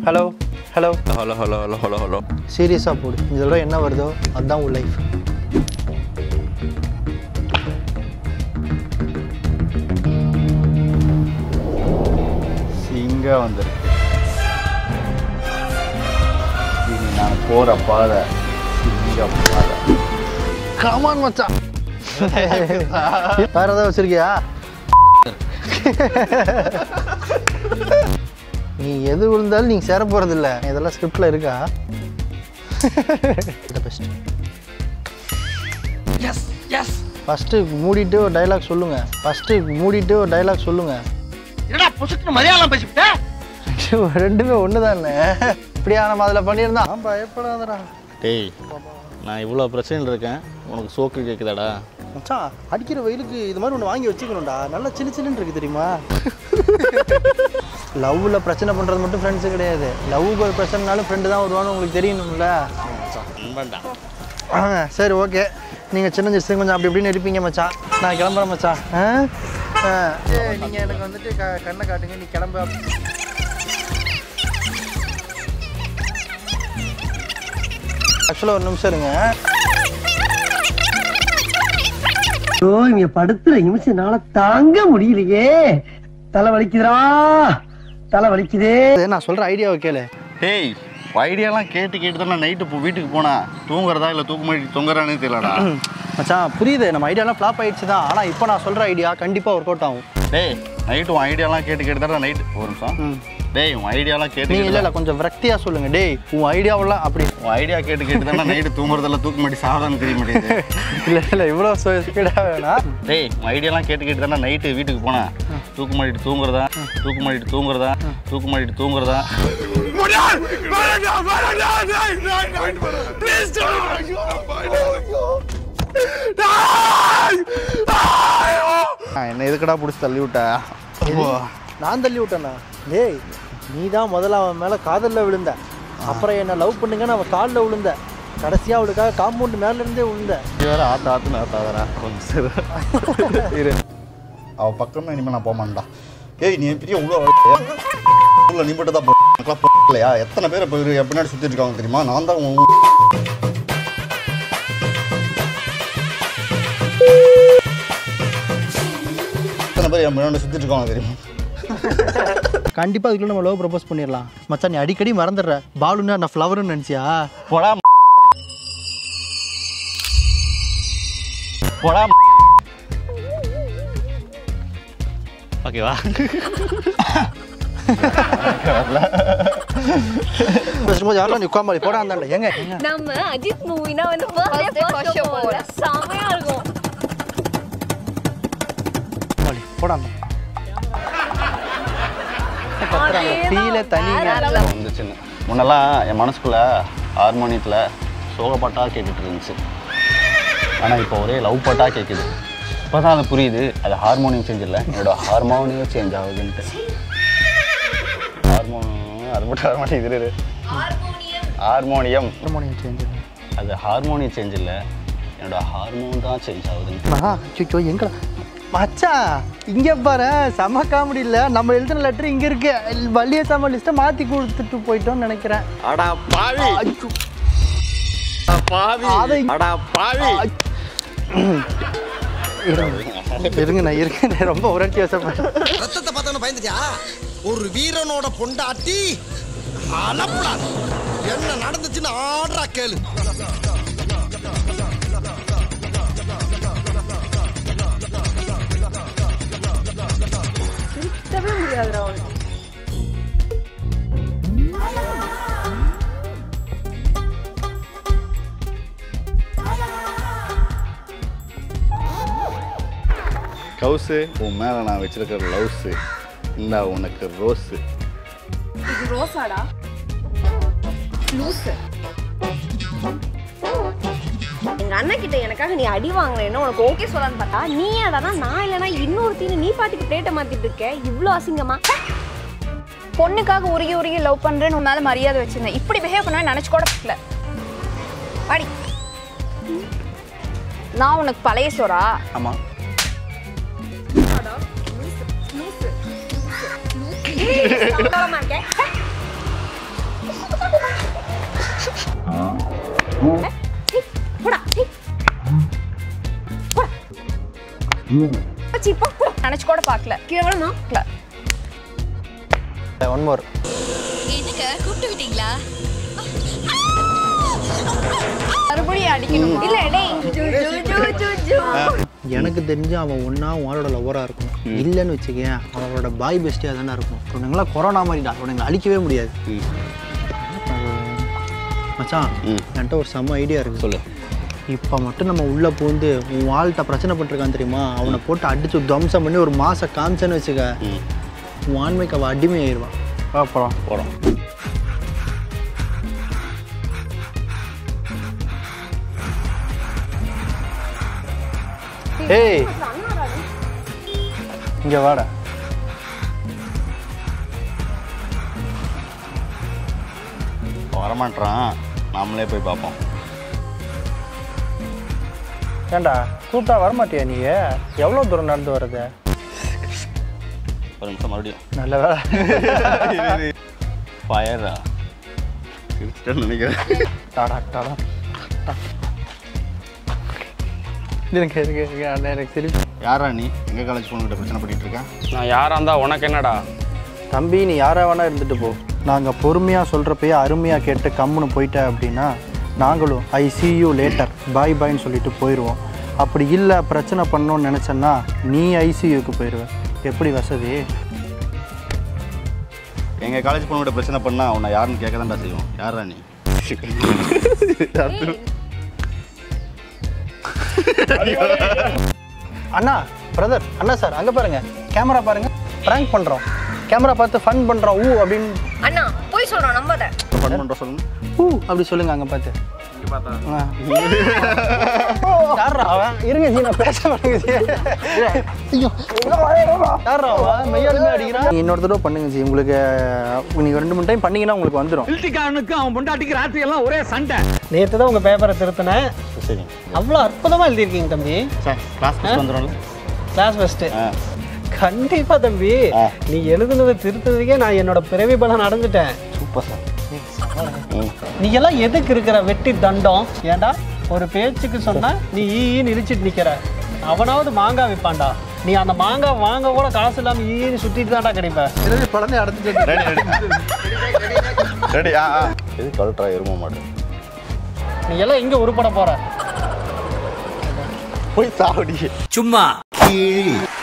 Hello hello hello hello hello hello hello சீரியஸாக போடு இதோட என்ன வருதோ அதுதான் உன் லைஃப் சிங்கம் வந்திருக்கு இனி நான் போற பாதை சிங்கம் பாதை கமான் மச்சான் வேற ஏதாவது வச்சிருக்கியா நீ எது விழுந்தாலும் நீங்க சேர போறது இல்ல இதெல்லாம் ஸ்கிரிப்ட்ல இருக்கா பெஸ்ட் எஸ் எஸ் ஃபர்ஸ்ட் மூடிட்டு ஒரு டைலாக் சொல்லுங்க ஃபர்ஸ்ட் மூடிட்டு ஒரு டைலாக் சொல்லுங்க என்னடா புசுக்கு மலையாளம் பேசிவிட்ட ரெண்டுமே ஒன்று தானே இப்படியா நம்ம அதில் பண்ணியிருந்தா பயப்படாதடா டேய் நான் இவ்வளோ பிரச்சனையில் இருக்கேன் உனக்கு சோக்கு கேட்குதாடா மச்சான் அடிக்கிற வெயிலுக்கு இது மாதிரி ஒன்று வாங்கி வச்சுக்கணும்டா நல்லா சின்ன சில்லுன்னு இருக்கு தெரியுமா லவ்வில் பிரச்சனை பண்ணுறது மட்டும் ஃப்ரெண்ட்ஸு கிடையாது லவ்வுக்கு ஒரு பிரச்சனைனாலும் ஃப்ரெண்டு தான் வருவான்னு உங்களுக்கு தெரியணும்ல நண்பன்டா ஆ சரி ஓகே நீங்கள் சின்ன சின்ன கொஞ்சம் அப்படி இப்படின்னு இருப்பீங்க மச்சான் நான் கிளம்புறேன் மச்சான் ஆ ஆ நீங்கள் எனக்கு வந்துட்டு க கண்ணை காட்டுங்க நீ கிளம்பு ஆக்சுவலாக ஒரு நிமிஷம் இருங்க ஐயோ இங்க படுத்துற நிமிஷம் என்னால தாங்க முடியலையே தலை வலிக்குதுடா தலை வலிக்குதே நான் சொல்கிற ஐடியாவை கேளு டேய் ஐடியாலாம் கேட்டு கேட்டு தான் நைட்டு இப்போ வீட்டுக்கு போனா தூங்குறதா இல்லை தூக்க மாட்டி தொங்குறானே தெரியலடா மச்சான் புரியுது நம்ம ஐடியாலாம் ஃப்ளாப் ஆயிடுச்சு தான் ஆனால் இப்போ நான் சொல்கிற ஐடியா கண்டிப்பாக ஒர்க் அவுட் ஆகும் டேய் நைட்டு உன் ஐடியாலாம் கேட்டு கேட்டு தான் நைட்டு ஒரு நிமிஷம் டேய் உன் ஐடியாலாம் கேட்டு நீங்கள் கேட்டு இல்லை இல்லை கொஞ்சம் விரக்தியாக சொல்லுங்கள் டேய் உன் ஐடியாவெல்லாம் அப்படி உன் ஐடியா கேட்டு கேட்டு தானே நைட்டு தூங்குறதெல்லாம் தூக்க மாட்டி சாப்பிடான்னு தெரிய மாட்டேங்குது இல்லை இல்லை இவ்வளோ ஸ்பீடாக வேணாம் டேய் உன் ஐடியாலாம் கேட்டு கேட்டு தானே நைட்டு வீட்டுக்கு போனேன் தூக்கு மாட்டிட்டு தூங்குறதா தூக்கு மாட்டிட்டு தூங்குறதா தூக்கு மாட்டிட்டு தூங்குறதா என்ன எதுக்கடா பிடிச்சி தள்ளி விட்ட நான் தள்ளி விட்டேண்ணா டேய் நீ தான் முதல்ல அவன் மேலே காதலில் விழுந்த அப்புறம் என்னை லவ் பண்ணுங்கன்னு அவன் காலில் விழுந்த கடைசியாக அவளுக்காக காம்பவுண்ட் மேலேருந்தே விழுந்த இது வேற ஆத்து ஆத்துன்னு ஆத்தாதரா கொஞ்சம் சரி இரு அவ பக்கமே இனிமேல் நான் போக மாட்டேன்டா ஏய் நீ பெரிய உள்ள உள்ள நீ மட்டும் தான் போக்கலாம் போகலையா எத்தனை பேர் இப்போ இரு- பின்னாடி சுற்றிட்டு இருக்காங்க தெரியுமா நான் தான் உன் எத்தனை பேர் என் முன்னாடி சுற்றிட்டு இருக்காங்க தெரியுமா கண்டிப்பாக அதுக்குள்ள நம்ம லவ் ப்ரப்போஸ் பண்ணிடலாம் மச்சான் நீ அடிக்கடி மறந்துடுற பாலுன்னா நான் ஃப்ளவர்னு நினச்சியா போடா போடா ஓகேவா பேசும்போது யாரும் நீ உட்காம போடா அந்தாண்ட ஏங்க ஏங்க நம்ம அஜித் மூவினா வந்து ஃபர்ஸ்ட் டே ஃபர்ஸ்ட் ஷோ போல செமையா இருக்கும் வாடி, போடா அந்த ஃபீலே தனிங்க வந்துச்சுன்னு முன்னெல்லாம் என் மனசுக்குள்ள ஹார்மோனியத்தில் சோகப்பாட்டாக கேட்டுட்டு இருந்துச்சு ஆனால் இப்போ ஒரே லவ் பாட்டாக கேட்குது இப்போ தான் அது புரியுது அது ஹார்மோனியம் சேஞ்ச் இல்லை என்னோட ஹார்மோனியம் சேஞ்ச் ஆகுதுன்ட்டு ஹார்மோனியம் அது மட்டும் வர மாட்டேங்குது இரு. ஹார்மோனியம் ஹார்மோனியம் சேஞ்ச் அது ஹார்மோனியம் சேஞ்ச் இல்லை என்னோட ஹார்மோன் தான் சேஞ்ச் ஆகுதுன்ட்டு ஆ அச்சோ எங்கடா மச்சான் இங்கே பாரு செம காமெடி இல்லை நம்ம எழுதின லெட்டர் இங்கே இருக்கு வள்ளிய சாம லிஸ்ட்டை மாற்றி கொடுத்துட்டு போயிட்டோம்னு நினைக்கிறேன் அடா பாவி ஐயோ. பாவி அதை- அடா பாவி இருங்க இருங்க நான் இருக்கேன் நான் ரொம்ப உரட்டி வசப்பேன் ரத்தத்தை பார்த்தவன பயந்துட்டியா ஒரு வீரனோட பொண்டாட்டி அலப்படாது என்ன நடந்துச்சுன்னு ஆடுறா கேளு சுத்தவே முடியாதுடா அவனுக்கு கவுசு உன் மேலே நான் வச்சிருக்கிற லவ்ஸு இந்த உனக்கு ரோஸு இது ரோசாடா லூசு எங்க அண்ணன் கிட்ட எனக்காக நீ அடி வாங்கினேன்னு உனக்கு ஓகே சொல்லலான்னு பார்த்தா நீ அடனா நான் இல்லைனா இன்னொருத்தின்னு நீ பாட்டுக்கு பிளேட்டை மாத்திட்டு இருக்க இவ்வளோ அசிங்கமா பொண்ணுக்காக உருகி உருகி லவ் பண்றேன்னு உன் மேல மரியாதை வச்சிருந்தேன் இப்படி பிஹேவ் பண்ண நினைச்சு கூட பார்க்கல வாடி நான் உனக்கு பழைய சோறா ஆமாம் ஏய், சங்கடமா இருக்கே. ஏய், போடா ஏய். போடா. சி, போ, போ. நினைச்சு கூட பார்க்கல கீழே விழுமா? ஒன் மோர் என்னங்க கூப்பிட்டு விட்டீங்களா மறுபடியும் அடிக்கணுமா இல்ல டேய் ஜூ, ஜூ, ஜூ, ஜூ, ஜூ. எனக்கு தெரிஞ்சு அவன் ஒன்றா உங்களோட லவ்வராக இருக்கும் இல்லைன்னு வச்சுக்கேன் அவனோட பாய் பெஸ்டியாக தானே இருக்கும் இவனுங்களாம் கொரோனா மாதிரிடா இவனுங்களை அழிக்கவே முடியாது மச்சான் ம். என்கிட்ட ஒரு செம்ம ஐடியா இருக்கு சொல்லு இப்போ மட்டும் நம்ம உள்ளே பூந்து உன் வாழ்கிட்ட பிரச்சனை பண்ணிருக்கான் தெரியுமா அவனை போட்டு அடிச்சு துவம்சம் பண்ணி ஒரு மாதம் காமிச்சேன்னு வச்சுக்க ம் உன் ஆண்மைக்கு அவள் அடிமை ஆயிடுவான் வா போகலாம் போகிறோம் ஏய் இங்கே வாடா வரமாட்டான் நாமளே போய் பார்ப்போம் ஏண்டா கூப்பிட்டா வரமாட்டியா நீ எவ்வளோ தூரம் நடந்து வர்றது ஒரு நிமிஷம் மறுபடியும் நல்ல வேலை ஃபயரா கிறிஸ்டன் நினைக்கிறேன் டாடா டாடா எனக்கு எனக்கு எனக்கு அண்ணா, எனக்கு தெரியும் யாரா நீ எங்கள் காலேஜ் பொண்ணுகிட்ட பிரச்சனை பண்ணிட்டு இருக்கேன் நான் யாரா இருந்தா உனக்கு என்னடா தம்பி நீ யாரா வேணா இருந்துட்டு போ நாங்கள் பொறுமையாக சொல்கிறப்பயே அருமையாக கேட்டு கம்முன்னு போயிட்ட அப்படின்னா நாங்களும் I see you later bye பாய்ன்னு சொல்லிட்டு போயிடுவோம் அப்படி இல்லை பிரச்சனை பண்ணணும்னு நினச்சேன்னா நீ ஐசியூக்கு போயிடுவ எப்படி வசதி எங்கள் காலேஜ் பொண்ணுகிட்ட பிரச்சனை பண்ணால் உன்னை யாருன்னு கேட்க தான்டா செய்வோம் யாரா நீ அண்ணா பிரதர் அண்ணா சார் அங்கே பாருங்க கேமரா பாருங்க ப்ராங்க் பண்ணுறோம் கேமரா பார்த்து ஃபன் பண்ணுறோம் ஊ அப்படின்னு அண்ணா போய் சொல்றோம் நம்பாத ஃபன் பண்ணுற சொல்லுங்க ஊ அப்படி சொல்லுங்க அங்கே பார்த்து ஆ. யார்ரா அவன் இருங்க ஜி நான் பேச மாட்டேங்க ஜி ஐயோ யார்ரா அவன் மெய்யாலுமே அடிக்கிறான் நீ இன்னொரு தடவை பண்ணுங்க ஜி உங்களுக்கு நீங்கள் ரெண்டு மூணு டைம் பண்ணீங்கன்னா உங்களுக்கு வந்துடும் இல்டிக்காரனுக்கு அவன் பொண்டாட்டிக்கு ராத்திரி எல்லாம் ஒரே சண்டை நேற்று தான் உங்கள் பேப்பரை திருத்தினேன் சரி அவ்வளோ அற்புதமாக எழுதியிருக்கீங்க தம்பி சார் கிளாஸ் வந்துடும்ல கிளாஸ் ஃபஸ்ட்டு ஆ கண்டிப்பாக தம்பி ஆ. நீ எழுதுனதை திருத்ததுக்கே நான் என்னோட பிறவி பலன் அடைஞ்சிட்டேன் சூப்பர் சார் ம் நீ எல்லாம் எதுக்கு இருக்கிற வெட்டி தண்டம் ஏன்டா ஒரு பேச்சுக்கு சொன்னா நீ ஈன்னு இழிச்சிட்டு நிக்கிற அவனாவது மாங்காய் விற்பான்டா நீ அந்த மாங்காய் வாங்க கூட காசு இல்லாம ஈன்னு சுத்திட்டு தான்டா கிடைப்ப இரவு பழனி அடைஞ்சிட்டு ரெடி ரெடி ரெடி ஆ ஆ இது கல்ட்ரா எரும மாடு நீ எல்லாம் எங்க உருப்பட போற போய் சாவடி சும்மா கீழ்